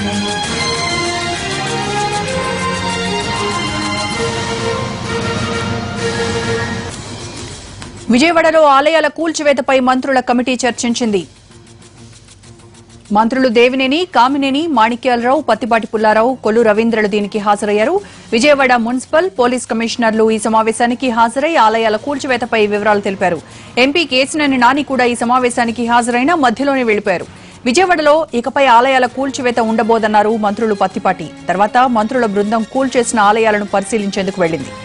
విజయవాడలో ఆలయాల కూల్చివేతపై మంత్రుల కమిటీ చర్చించింది మంత్రులు దేవినేని కామినేని మాణిక్యాలరావు పత్తిపాటి పుల్లారావు కొల్లు రవీంద్రలు దీనికి హాజరయ్యారు విజయవాడ మున్సిపల్ పోలీస్ కమిషనర్లు ఈ సమావేశానికి హాజరై ఆలయాల కూల్చివేతపై వివరాలు తెలిపారు ఎంపీ కేసినేని నాని కూడా ఈ సమావేశానికి హాజరైన మధ్యలోనే వెళ్లిపోయారు విజయవాడలో ఇకపై ఆలయాల కూల్చివేత ఉండబోదన్నారు మంత్రులు పత్తిపాటి తర్వాత మంత్రుల బృందం కూల్చేసిన ఆలయాలను పరిశీలించేందుకు వెళ్లింది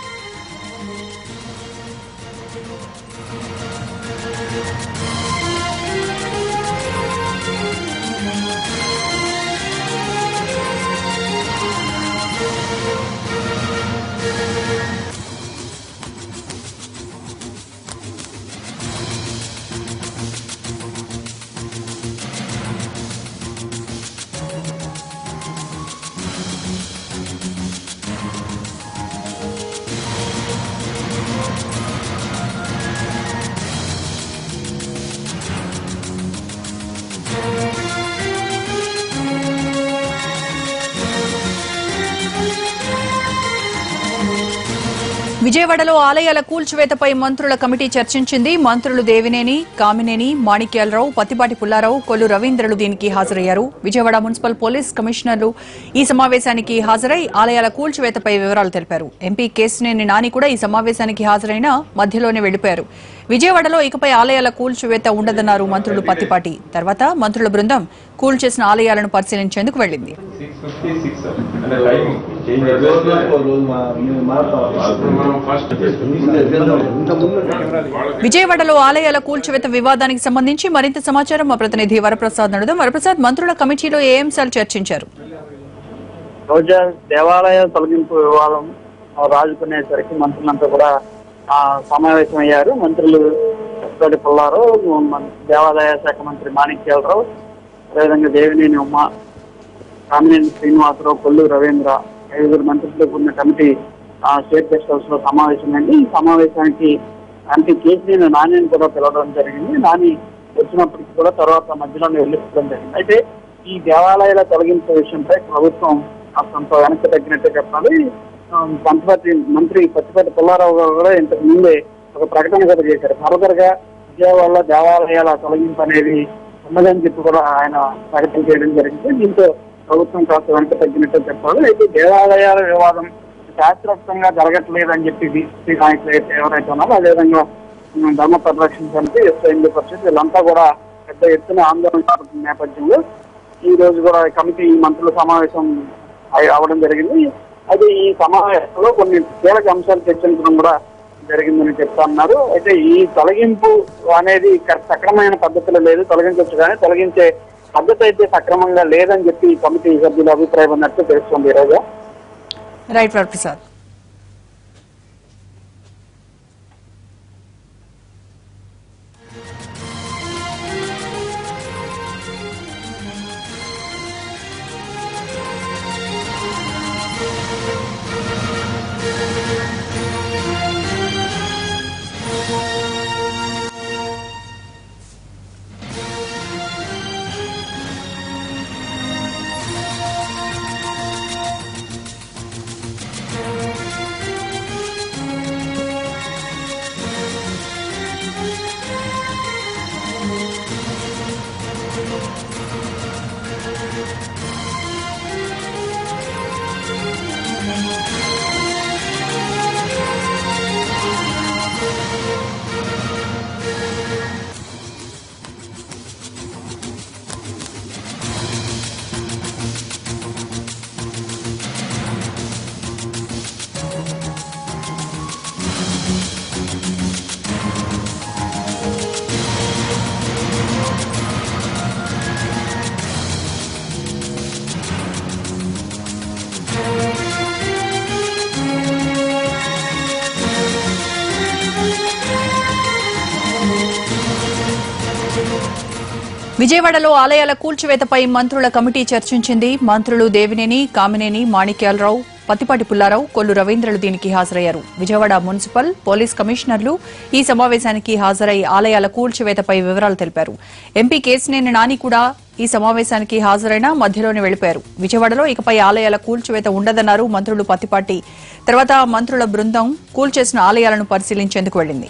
విజయవాడలో ఆలయాల కూల్చివేతపై మంత్రుల కమిటీ చర్చించింది మంత్రులు దేవినేని కామినేని మాణిక్యాలరావు పత్తిపాటి పుల్లారావు కొల్లు రవీంద్రలు దీనికి హాజరయ్యారు విజయవాడ మున్సిపల్ పోలీస్ కమిషనర్లు ఈ సమావేశానికి హాజరై ఆలయాల కూల్చివేతపై వివరాలు తెలిపారు ఎంపీ కేసినేని నాని కూడా ఈ సమావేశానికి హాజరైన మధ్యలోనే వెళ్లిపోయారు విజయవాడలో ఇకపై ఆలయాల కూల్చివేత ఉండదన్నారు మంత్రులు పత్తిపాటి తర్వాత మంత్రుల బృందం కూల్చేసిన ఆలయాలను పరిశీలించేందుకు వెళ్లింది సిక్స్ ఫిఫ్టీ సిక్స్ అంటే టైం చేంజ్ మనం ఫస్ట్ విజయవాడలో ఆలయాల కూల్చివేత వివాదానికి సంబంధించి మరింత సమాచారం మా ప్రతినిధి వరప్రసాద్ నడుదాం వరప్రసాద్ మంత్రుల కమిటీలో ఏ అంశాలు చర్చించారు రోజా దేవాలయ తొలగింపు వివాదం ఆ, రాజుకునేసరికి మంత్రులంతా కూడా ఆ, సమావేశమయ్యారు మంత్రులు ఎప్పటి పుల్లారావు మన దేవాదాయ శాఖ మంత్రి మాణిక్యాలరావు అదేవిధంగా దేవినేని ఉమ్మ కామినేని శ్రీనివాసరావు కొల్లు రవీంద్ర ఐదుగురు మంత్రులతో కూడిన కమిటీ ఆ, స్టేట్ గెస్ట్ హౌస్ లో సమావేశమైంది ఈ సమావేశానికి అంటే కేసీని నానిని కూడా పిలవడం జరిగింది నాని వచ్చినప్పటికీ కూడా తర్వాత మధ్యలోనే వెళ్ళిపోవడం జరిగింది అయితే ఈ దేవాలయాల తొలగింపు విషయంపై ప్రభుత్వం ఆ కొంత వెనక్కి తగ్గినట్టే చెప్పాలి ఆ, పంచపతి మంత్రి పచ్చిపతి పుల్లారావు గారు కూడా ఇంతకు ముందే ఒక ప్రకటన కూడా చేశారు ఫర్దర్ గా విజయవాడలో దేవాలయాల తొలగింపు అనేది ఉన్నదని చెప్పి కూడా ఆయన ప్రకటన చేయడం జరిగింది దీంతో ప్రభుత్వం కాస్త వెనక తగ్గినట్టే చెప్పాలి అయితే దేవాలయాల వివాదం శాస్త్రోక్తంగా జరగట్లేదని చెప్పి బీసీ నాయకులు అయితే ఎవరైతే ఉన్నారో అదేవిధంగా ఉమ్, ధర్మ పరిరక్షణ సమితి ఎస్ఐ హిందూ పరిషత్ వీళ్ళంతా కూడా పెద్ద ఎత్తున ఆందోళన చేపట్టిన నేపథ్యంలో ఈ రోజు కూడా కమిటీ మంత్రుల సమావేశం అయి- అవడం జరిగింది అయితే ఈ సమావేశంలో కొన్ని కీలక అంశాలు చర్చించడం కూడా జరిగిందని చెప్తా ఉన్నారు అయితే ఈ తొలగింపు అనేది కరెక్ట్ సక్రమైన పద్ధతిలో లేదు తొలగించవచ్చు కానీ తొలగించే పద్ధతి అయితే సక్రమంగా లేదని చెప్పి ఈ కమిటీ సభ్యుల అభిప్రాయం ఉన్నట్టు తెలుస్తుంది ఈ రోజు రైట్ వరప్రసాద్ విజయవాడలో ఆలయాల కూల్చివేతపై మంత్రుల కమిటీ చర్చించింది మంత్రులు దేవినేని కామినేని మాణిక్యాలరావు పత్తిపాటి పుల్లారావు కొల్లు రవీంద్రలు దీనికి హాజరయ్యారు విజయవాడ మున్సిపల్ పోలీస్ కమిషనర్లు ఈ సమావేశానికి హాజరై ఆలయాల కూల్చివేతపై వివరాలు తెలిపారు ఎంపీ కేసినేని నాని కూడా ఈ సమావేశానికి హాజరైన మధ్యలోనే వెళ్లిపోయారు విజయవాడలో ఇకపై ఆలయాల కూల్చివేత ఉండదన్నారు మంత్రులు పత్తిపాటి తర్వాత మంత్రుల బృందం కూల్చేసిన ఆలయాలను పరిశీలించేందుకు వెళ్లింది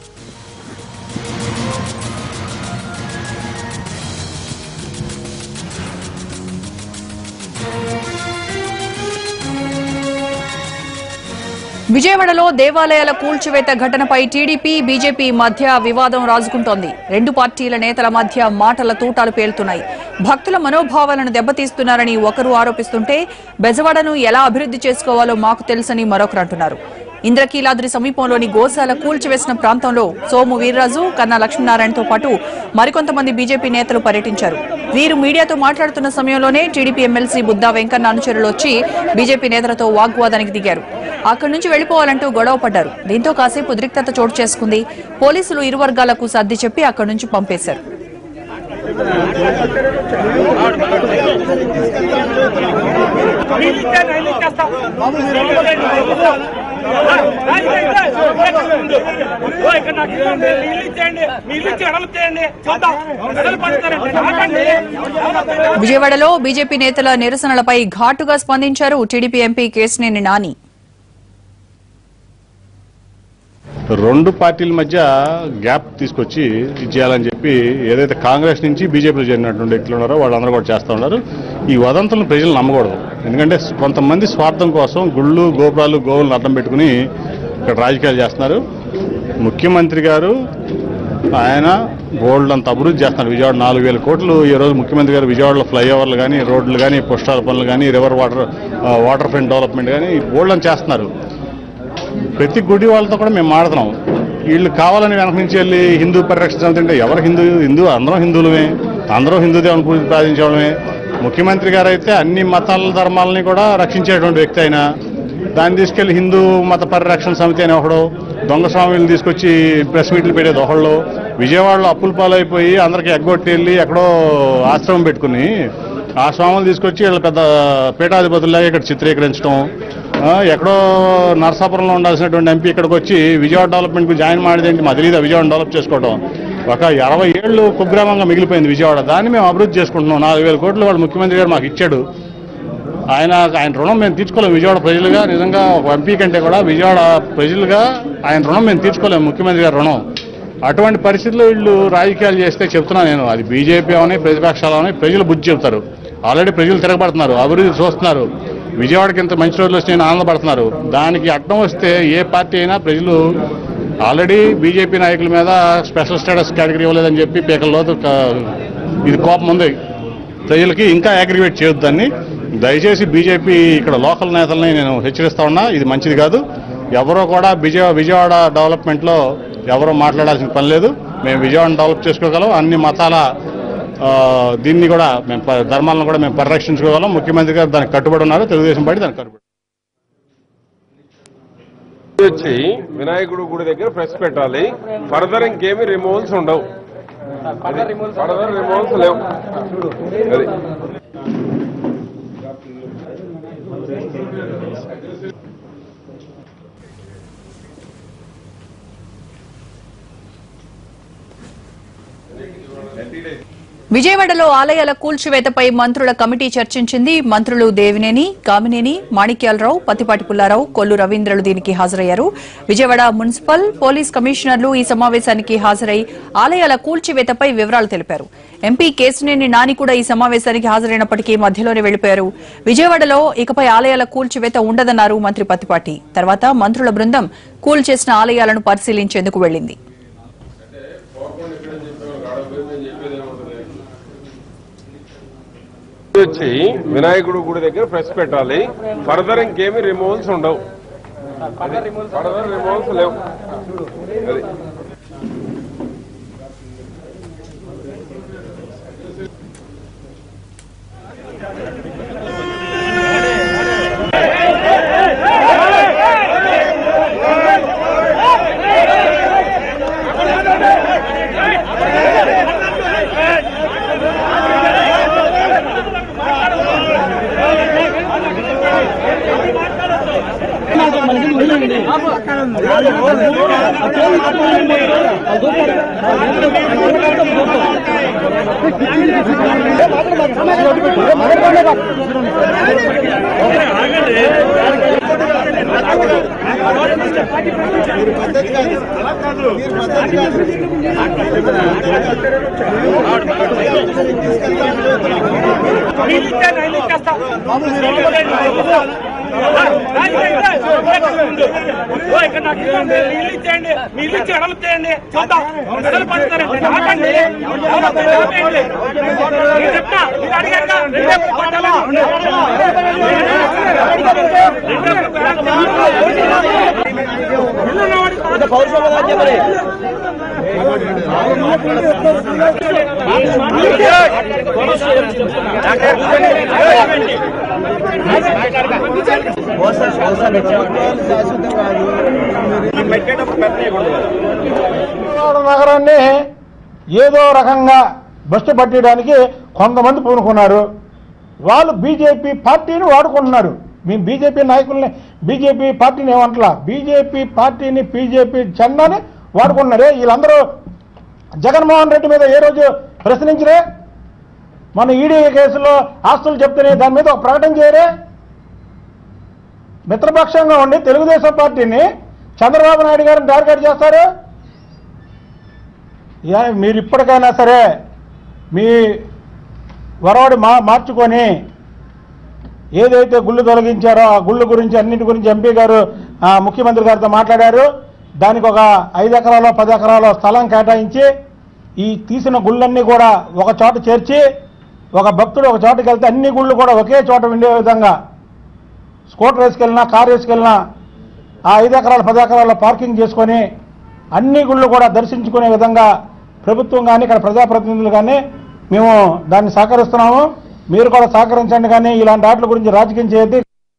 విజయవాడలో దేవాలయాల కూల్చివేత ఘటనపై టీడీపీ బీజేపీ మధ్య వివాదం రాజుకుంటోంది రెండు పార్టీల నేతల మధ్య మాటల తూటాలు పేలుతున్నాయి భక్తుల మనోభావాలను దెబ్బతీస్తున్నారని ఒకరు ఆరోపిస్తుంటే బెజవాడను ఎలా అభివృద్ధి చేసుకోవాలో మాకు తెలుసని మరొకరు అంటున్నారు ఇంద్రకీలాద్రి సమీపంలోని గోశాల కూల్చివేసిన ప్రాంతంలో సోము వీర్రాజు కన్నా లక్ష్మీనారాయణతో పాటు మరికొంతమంది బీజేపీ నేతలు పర్యటించారు వీరు మీడియాతో మాట్లాడుతున్న సమయంలోనే టీడీపీ ఎమ్మెల్సీ బుద్దా వెంకన్న అనుచరులు వచ్చి బీజేపీ నేతలతో వాగ్వాదానికి దిగారు అక్కడి నుంచి వెళ్లిపోవాలంటూ గొడవ పడ్డారు దీంతో కాసేపు ఉద్రిక్తత చోటు చేసుకుంది పోలీసులు ఇరు వర్గాలకు సర్ది చెప్పి అక్కడి నుంచి పంపేశారు విజయవాడలో బీజేపీ నేతల నిరసనలపై ఘాటుగా స్పందించారు టీడీపీ ఎంపీ కేసినేని నాని రెండు పార్టీల మధ్య గ్యాప్ తీసుకొచ్చి ఇది చేయాలని చెప్పి ఏదైతే కాంగ్రెస్ నుంచి బీజేపీలో చేరినటువంటి వ్యక్తులు ఉన్నారో వాళ్ళందరూ కూడా చేస్తూ ఉన్నారు ఈ వదంతులను ప్రజలు నమ్మకూడదు ఎందుకంటే కొంతమంది స్వార్థం కోసం గుళ్ళు గోపురాలు గోవులను అడ్డం పెట్టుకుని ఇక్కడ రాజకీయాలు చేస్తున్నారు ముఖ్యమంత్రి గారు ఆయన గోల్డ్ అంత అభివృద్ధి చేస్తున్నారు విజయవాడ నాలుగు వేల కోట్లు ఈ రోజు ముఖ్యమంత్రి గారు విజయవాడలో ఫ్లైఓవర్లు కానీ రోడ్లు కానీ పుష్టాల పనులు కానీ రివర్ వాటర్ ఆ, వాటర్ ఫ్రంట్ డెవలప్మెంట్ కానీ గోల్డ్ అని చేస్తున్నారు ప్రతి గుడి వాళ్ళతో కూడా మేము మాడుతున్నాం వీళ్ళు కావాలని వెనక నుంచి వెళ్ళి హిందూ పరిరక్షణ సమితి అంటే ఎవరు హిందూ హిందూ అందరం హిందువులమే అందరం హిందూ దేవుని పూజ ప్రార్థించడమే ముఖ్యమంత్రి గారు అయితే అన్ని మతాల ధర్మాలని కూడా రక్షించేటువంటి వ్యక్తి ఆయన దాన్ని తీసుకెళ్లి హిందూ మత పరిరక్షణ సమితి అని ఒకడు దొంగ స్వామిని తీసుకొచ్చి ప్రెస్ మీట్లు పెట్టేది ఒకళ్ళు విజయవాడలో అప్పుల పాలైపోయి అందరికి ఎగ్గొట్టి వెళ్ళి ఎక్కడో ఆశ్రమం పెట్టుకుని ఆ స్వాములు తీసుకొచ్చి వీళ్ళ పెద్ద పీఠాధిపతుల్లాగా ఇక్కడ చిత్రీకరించడం ఆ, ఎక్కడో నరసాపురంలో ఉండాల్సినటువంటి ఎంపీ ఇక్కడికి వచ్చి విజయవాడ డెవలప్మెంట్కి జాయిన్ మాడేది ఏంటి మా తెలియదు విజయవాడ డెవలప్ చేసుకోవడం ఒక ఇరవై ఏళ్ళు కుగ్రామంగా మిగిలిపోయింది విజయవాడ దాన్ని మేము అభివృద్ధి చేసుకుంటున్నాం నాలుగు వేల కోట్లు వాడు ముఖ్యమంత్రి గారు మాకు ఇచ్చాడు ఆయన ఆయన రుణం మేము తీర్చుకోలేము విజయవాడ ప్రజలుగా నిజంగా ఒక ఎంపీ కంటే కూడా విజయవాడ ప్రజలుగా ఆయన రుణం మేము తీర్చుకోలేము ముఖ్యమంత్రి గారి రుణం అటువంటి పరిస్థితుల్లో వీళ్ళు రాజకీయాలు చేస్తే చెప్తున్నా నేను అది బీజేపీ అవని ప్రతిపక్షాలు అవని ప్రజలు బుద్ధి చెబుతారు ఆల్రెడీ ప్రజలు తిరగబడుతున్నారు అభివృద్ధి చూస్తున్నారు విజయవాడకి ఇంత మంచి రోజులు వస్తే ఆనందపడుతున్నారు దానికి అడ్డం వస్తే ఏ పార్టీ అయినా ప్రజలు ఆల్రెడీ బీజేపీ నాయకుల మీద స్పెషల్ స్టేటస్ కేటగిరీ ఇవ్వలేదని చెప్పి పీకల్లోతు ఇది కోపం ఉంది ప్రజలకి ఇంకా అగ్రివేట్ చేయొద్దని దయచేసి బీజేపీ ఇక్కడ లోకల్ నేతల్ని నేను హెచ్చరిస్తా ఉన్నా ఇది మంచిది కాదు ఎవరో కూడా విజయ విజయవాడ డెవలప్మెంట్లో ఎవరో మాట్లాడాల్సిన పని లేదు మేము విజయవాడను డెవలప్ చేసుకోగలం అన్ని మతాల ఆ, దీన్ని కూడా మేము ప- ధర్మాలను కూడా మేము పరిరక్షించుకోగలం ముఖ్యమంత్రి గారు దానికి కట్టుబడి ఉన్నారు తెలుగుదేశం పార్టీ దానికి కట్టుబడి వచ్చి వినాయకుడు గుడి దగ్గర ప్రెస్ పెట్టాలి ఫర్దర్ ఇంకేమి రిమూవల్స్ ఉండవు ఫర్దర్ రిమూవల్స్ లేవు అది విజయవాడలో ఆలయాల కూల్చివేతపై మంత్రుల కమిటీ చర్చించింది మంత్రులు దేవినేని కామినేని మాణిక్యాలరావు పత్తిపాటి పుల్లారావు కొల్లు రవీంద్రలు దీనికి హాజరయ్యారు విజయవాడ మున్సిపల్ పోలీస్ కమిషనర్లు ఈ సమావేశానికి హాజరై ఆలయాల కూల్చివేతపై వివరాలు తెలిపారు ఎంపీ కేసినేని నాని కూడా ఈ సమావేశానికి హాజరైనప్పటికీ మధ్యలోనే వెళ్లిపోయారు విజయవాడలో ఇకపై ఆలయాల కూల్చివేత ఉండదన్నారు మంత్రి పత్తిపాటి తర్వాత మంత్రుల బృందం కూల్చేసిన ఆలయాలను పరిశీలించేందుకు వెళ్లింది వచ్చి వినాయకుడు గుడి దగ్గర ప్రెస్ పెట్టాలి ఫర్దర్ ఇంకేమి రిమూవల్స్ ఉండవు ఫర్దర్ రిమూవల్స్ లేవు అది మాట్లాడు మీరు ఇచ్చి ఎడలు చేయండి చూద్దాం ఎడలు పడతారండి నాకండి మీరు చెప్తా మీరు అడిగాక రేపు పట్టాలా? విజయవాడ నగరాన్ని ఏదో రకంగా బస్సు పట్టడానికి కొంతమంది పూనుకున్నారు వాళ్ళు బీజేపీ పార్టీని వాడుకుంటున్నారు మేము బీజేపీ నాయకుల్ని బీజేపీ పార్టీని ఏమంటలా బీజేపీ పార్టీని బీజేపీ జెండాని వాడుకుంటున్నారే వీళ్ళందరూ జగన్మోహన్ రెడ్డి మీద ఏ రోజు ప్రశ్నించరే మన ఈడీ కేసులో ఆస్తులు చెప్తేనే దాని మీద ఒక ప్రకటన చేయరే మిత్రపక్షంగా ఉండి తెలుగుదేశం పార్టీని చంద్రబాబు నాయుడు గారిని టార్గెట్ చేస్తారు యా, మీరు ఇప్పటికైనా సరే మీ వరవడి మా మార్చుకొని ఏదైతే గుళ్ళు తొలగించారో ఆ గుళ్ళు గురించి అన్నింటి గురించి ఎంపీ గారు ఆ, ముఖ్యమంత్రి గారితో మాట్లాడారు దానికి ఒక ఐదు ఎకరాలు పది ఎకరాలు స్థలం కేటాయించి ఈ తీసిన గుళ్ళన్నీ కూడా ఒక చోట చేర్చి ఒక భక్తుడు ఒక చోటకి వెళ్తే అన్ని గుళ్ళు కూడా ఒకే చోట ఉండే విధంగా స్కూటర్ వేసుకెళ్ళినా కారు వేసుకెళ్ళినా ఆ ఐదు ఎకరాలు పది ఎకరాల పార్కింగ్ చేసుకొని అన్ని గుళ్ళు కూడా దర్శించుకునే విధంగా ప్రభుత్వం కానీ ఇక్కడ ప్రజాప్రతినిధులు కానీ మేము దాన్ని సహకరిస్తున్నాము మీరు కూడా సహకరించండి కానీ ఇలాంటి వాటి గురించి రాజకీయం చేయొద్దు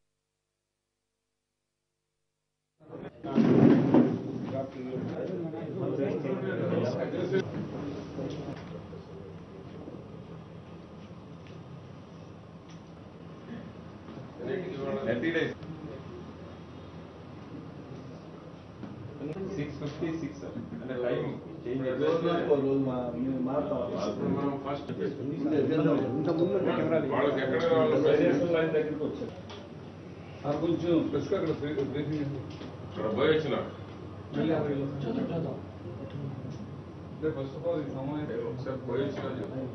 సిక్స్ ఫిఫ్టీ సిక్స్ అంటే టైం చేంజ్ వాళ్ళకి ఎక్కడ కొంచెం అక్కడ పోయి వచ్చిన ఒకసారి పోయి వచ్చిన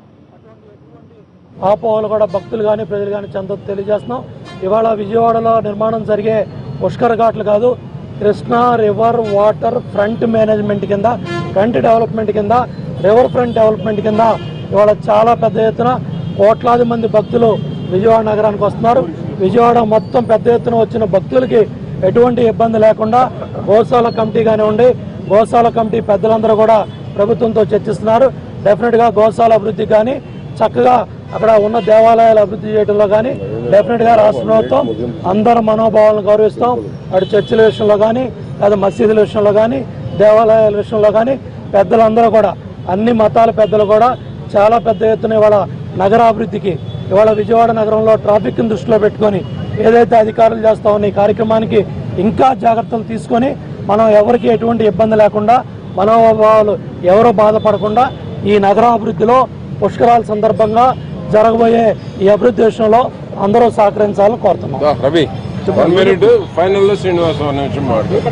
ఆపోహలు కూడా భక్తులు కానీ ప్రజలు కానీ చెంద తెలియజేస్తున్నాం ఇవాళ విజయవాడలో నిర్మాణం జరిగే పుష్కర ఘాట్లు కాదు Krishna river water front management కింద ఫ్రంట్ డెవలప్మెంట్ కింద రివర్ ఫ్రంట్ డెవలప్మెంట్ కింద ఇవాళ చాలా పెద్ద ఎత్తున కోట్లాది మంది భక్తులు విజయవాడ నగరానికి వస్తున్నారు విజయవాడ మొత్తం పెద్ద ఎత్తున వచ్చిన భక్తులకి ఎటువంటి ఇబ్బంది లేకుండా గోశాల కమిటీ కానివ్వండి గోశాల కమిటీ పెద్దలందరూ కూడా ప్రభుత్వంతో చర్చిస్తున్నారు డెఫినెట్గా గోశాల అభివృద్ధి కానీ చక్కగా అక్కడ ఉన్న దేవాలయాలు అభివృద్ధి చేయడంలో కానీ డెఫినెట్గా రాష్ట్ర ప్రభుత్వం అందరి మనోభావాలను గౌరవిస్తాం అటు చర్చిల విషయంలో కానీ లేదా మసీదుల విషయంలో కానీ దేవాలయాల విషయంలో కానీ పెద్దలందరూ కూడా అన్ని మతాల పెద్దలు కూడా చాలా పెద్ద ఎత్తున ఇవాళ నగరాభివృద్ధికి ఇవాళ విజయవాడ నగరంలో ట్రాఫిక్ని దృష్టిలో పెట్టుకొని ఏదైతే అధికారులు చేస్తా ఉన్న ఈ కార్యక్రమానికి ఇంకా జాగ్రత్తలు తీసుకొని మనం ఎవరికి ఎటువంటి ఇబ్బంది లేకుండా మనోభావాలు ఎవరు బాధపడకుండా ఈ నగరాభివృద్ధిలో పుష్కరాల సందర్భంగా జరగబోయే ఈ అభివృద్ధి విషయంలో అందరూ సహకరించాలని కోరుతున్నాం రవి వన్ మినిట్ ఫైనల్ లో శ్రీనివాస్ ఒక నిమిషం మాట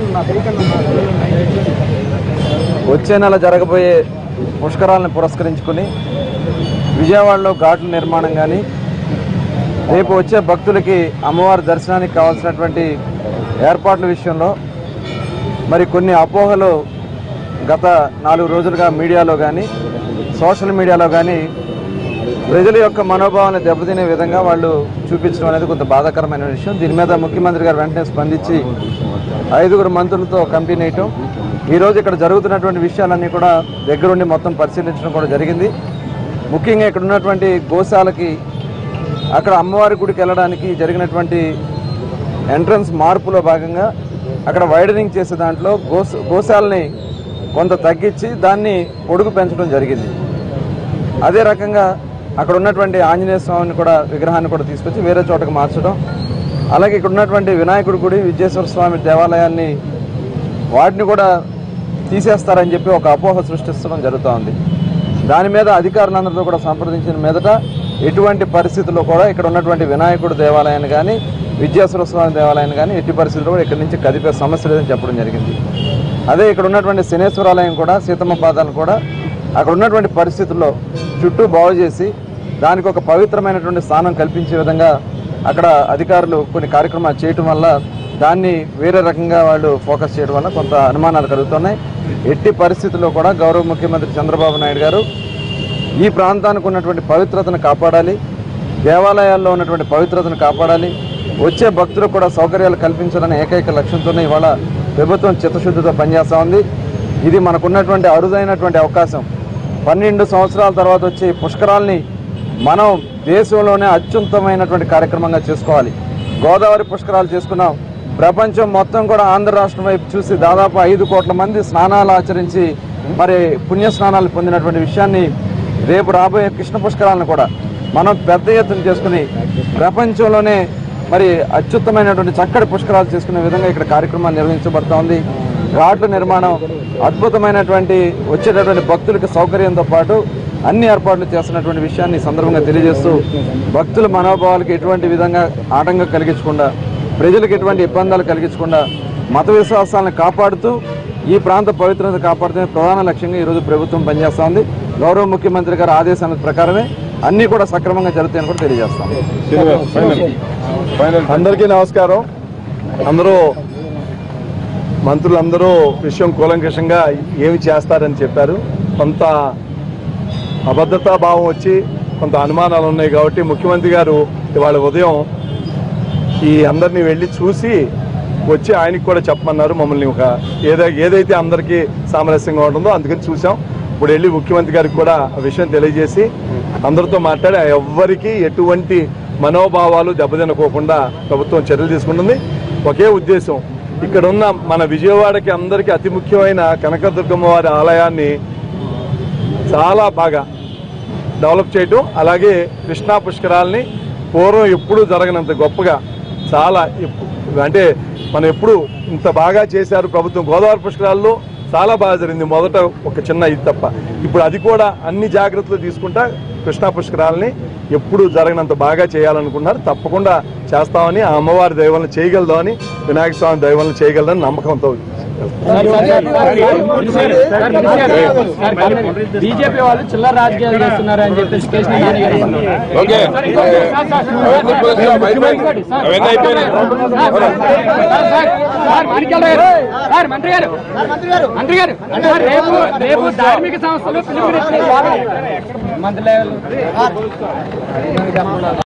వచ్చే నెల జరగబోయే పుష్కరాలను పురస్కరించుకుని విజయవాడలో ఘాట్ల నిర్మాణం కానీ రేపు వచ్చే భక్తులకి అమ్మవారి దర్శనానికి కావాల్సినటువంటి ఏర్పాట్ల విషయంలో మరి కొన్ని అపోహలు గత నాలుగు రోజులుగా మీడియాలో కానీ సోషల్ మీడియాలో కానీ ప్రజల యొక్క మనోభావాన్ని దెబ్బతినే విధంగా వాళ్ళు చూపించడం అనేది కొంత బాధాకరమైన విషయం దీని మీద ముఖ్యమంత్రి గారు వెంటనే స్పందించి ఐదుగురు మంత్రులతో కమిటీ నేయటం ఈరోజు ఇక్కడ జరుగుతున్నటువంటి విషయాలన్నీ కూడా దగ్గరుండి మొత్తం పరిశీలించడం కూడా జరిగింది ముఖ్యంగా ఇక్కడ ఉన్నటువంటి గోశాలకి అక్కడ అమ్మవారి గుడికి వెళ్ళడానికి జరిగినటువంటి ఎంట్రన్స్ మార్పులో భాగంగా అక్కడ వైడనింగ్ చేసే దాంట్లో గోస్ గోశాలని కొంత తగ్గించి దాన్ని పొడుగు పెంచడం జరిగింది అదే రకంగా అక్కడ ఉన్నటువంటి ఆంజనేయ స్వామిని కూడా విగ్రహాన్ని కూడా తీసుకొచ్చి వేరే చోటకు మార్చడం అలాగే ఇక్కడ ఉన్నటువంటి వినాయకుడి గుడి విజయేశ్వర స్వామి దేవాలయాన్ని వాటిని కూడా తీసేస్తారని చెప్పి ఒక అపోహ సృష్టించడం జరుగుతూ ఉంది దాని మీద అధికారులందరితో కూడా సంప్రదించిన మీదట ఎటువంటి పరిస్థితుల్లో కూడా ఇక్కడ ఉన్నటువంటి వినాయకుడు దేవాలయాన్ని కానీ విద్యాసుర స్వామి దేవాలయాన్ని కానీ ఎట్టి పరిస్థితుల్లో కూడా ఇక్కడి నుంచి కదిపే సమస్య లేదని చెప్పడం జరిగింది అదే ఇక్కడ ఉన్నటువంటి శనేశ్వరాలయం కూడా సీతమ్మ పాదాలను కూడా అక్కడ ఉన్నటువంటి పరిస్థితుల్లో చుట్టూ బాగు చేసి దానికి ఒక పవిత్రమైనటువంటి స్థానం కల్పించే విధంగా అక్కడ అధికారులు కొన్ని కార్యక్రమాలు చేయటం వల్ల దాన్ని వేరే రకంగా వాళ్ళు ఫోకస్ చేయడం వల్ల కొంత అనుమానాలు కలుగుతున్నాయి ఎట్టి పరిస్థితుల్లో కూడా గౌరవ ముఖ్యమంత్రి చంద్రబాబు నాయుడు గారు ఈ ప్రాంతానికి ఉన్నటువంటి పవిత్రతను కాపాడాలి దేవాలయాల్లో ఉన్నటువంటి పవిత్రతను కాపాడాలి వచ్చే భక్తులకు కూడా సౌకర్యాలు కల్పించాలనే ఏకైక లక్ష్యంతోనే ఇవాళ ప్రభుత్వం చిత్తశుద్ధితో పనిచేస్తూ ఉంది ఇది మనకున్నటువంటి అరుదైనటువంటి అవకాశం పన్నెండు సంవత్సరాల తర్వాత వచ్చే ఈ పుష్కరాల్ని మనం దేశంలోనే అత్యుత్తమైనటువంటి కార్యక్రమంగా చేసుకోవాలి గోదావరి పుష్కరాలు చేసుకున్నాం ప్రపంచం మొత్తం కూడా ఆంధ్ర రాష్ట్రం వైపు చూసి దాదాపు ఐదు కోట్ల మంది స్నానాలు ఆచరించి మరి పుణ్య స్నానాలు పొందినటువంటి విషయాన్ని రేపు రాబోయే కృష్ణ పుష్కరాలను కూడా మనం పెద్ద ఎత్తున చేసుకుని ప్రపంచంలోనే మరి అత్యుత్తమైనటువంటి చక్కటి పుష్కరాలు చేసుకునే విధంగా ఇక్కడ కార్యక్రమాలు నిర్వహించబడతా ఉంది ఘాట్ల నిర్మాణం అద్భుతమైనటువంటి వచ్చేటటువంటి భక్తులకు సౌకర్యంతో పాటు అన్ని ఏర్పాట్లు చేస్తున్నటువంటి విషయాన్ని ఈ సందర్భంగా తెలియజేస్తూ భక్తుల మనోభావాలకు ఎటువంటి విధంగా ఆటంకం కలిగించకుండా ప్రజలకు ఎటువంటి ఇబ్బందులు కలిగించకుండా మత విశ్వాసాలను కాపాడుతూ ఈ ప్రాంత పవిత్రత కాపాడుతున్న ప్రధాన లక్ష్యంగా ఈరోజు ప్రభుత్వం పనిచేస్తూ ఉంది గౌరవ ముఖ్యమంత్రి గారి ఆదేశాల ప్రకారమే అన్నీ కూడా సక్రమంగా జరుగుతాయని కూడా తెలియజేస్తాం శ్రీనివాస్ ఫైనల్ ఫైనల్ అందరికీ నమస్కారం అందరూ మంత్రులందరూ విషయం కూలంకషంగా ఏమి చేస్తారని చెప్పారు కొంత అభద్రతా భావం వచ్చి కొంత అనుమానాలు ఉన్నాయి కాబట్టి ముఖ్యమంత్రి గారు ఇవాళ ఉదయం ఈ అందరినీ వెళ్ళి చూసి వచ్చి ఆయనకి కూడా చెప్పమన్నారు మమ్మల్ని ఒక ఏదై ఏదైతే అందరికీ సామరస్యంగా ఉంటుందో అందుకని చూసాం ఇప్పుడు వెళ్ళి ముఖ్యమంత్రి గారికి కూడా ఆ విషయం తెలియజేసి అందరితో మాట్లాడి ఎవ్వరికీ ఎటువంటి మనోభావాలు దెబ్బతినకోకుండా ప్రభుత్వం చర్యలు తీసుకుంటుంది ఒకే ఉద్దేశం ఇక్కడ ఉన్న మన విజయవాడకి అందరికీ అతి ముఖ్యమైన కనకదుర్గమ్మ వారి ఆలయాన్ని చాలా బాగా డెవలప్ చేయటం అలాగే కృష్ణా పుష్కరాల్ని పూర్వం ఎప్పుడూ జరగనంత గొప్పగా చాలా ఎప్పు- అంటే మనం ఎప్పుడు ఇంత బాగా చేశారు ప్రభుత్వం గోదావరి పుష్కరాల్లో చాలా బాగా జరిగింది మొదట ఒక చిన్న ఇది తప్ప ఇప్పుడు అది కూడా అన్ని జాగ్రత్తలు తీసుకుంటా కృష్ణా పుష్కరాలని ఎప్పుడు జరగనంత బాగా చేయాలనుకున్నారు తప్పకుండా చేస్తామని ఆ అమ్మవారి దైవాలను చేయగలదామని వినాయక స్వామి దైవాలను చేయగలదని నమ్మకంతో బీజేపీ వాళ్ళు చిల్లర రాజకీయాలు చేస్తున్నారు అని చెప్పేసి కేసీఆర్ నాని గారు అన్నారు. ఓకే అవన్నీ పోస్ట్ అయిపోయింది. అవన్నీ అయిపోయినాయి సార్, మాణిక్యాలరావు గారు, సార్, మంత్రి గారు మంత్రి గారు సార్, రేపు రేపు ధార్మిక సంస్థలు పిలుపునిచ్చిన మంత్రి